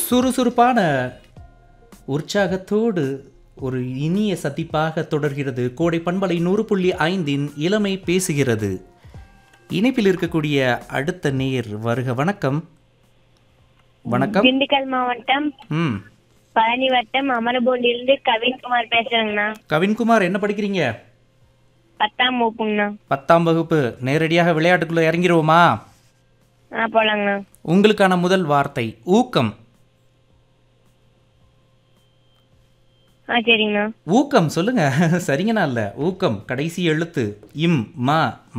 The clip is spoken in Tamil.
சுறுசுறுப்பான உற்சாகத்தோடு ஒரு இனிய சந்திப்பாக தொடர்கிறது கோடை பண்பலை நூறு புள்ளி ஐந்தின் இளமை பேசுகிறது இணைப்பில் இருக்கக்கூடிய அடுத்த நேர் வருக வணக்கம் வணக்கம் திண்டுக்கல் மாவட்டம் ம் பழனி வட்டம் அமரபோண்டிலிருந்து கவின்குமார் பேசுறேங்கண்ணா கவின்குமார் என்ன படிக்கிறீங்க பத்தாம் வகுப்புங்கண்ணா பத்தாம் வகுப்பு நேரடியாக விளையாட்டுக்குள்ளே இறங்கிருவோமா ஆ போலாங்கண்ணா உங்களுக்கான முதல் வார்த்தை ஊக்கம் ஆ சரிங்கண்ணா ஊக்கம் சொல்லுங்க சரிங்கண்ணா இல்ல ஊக்கம் கடைசி எழுத்து இம் மா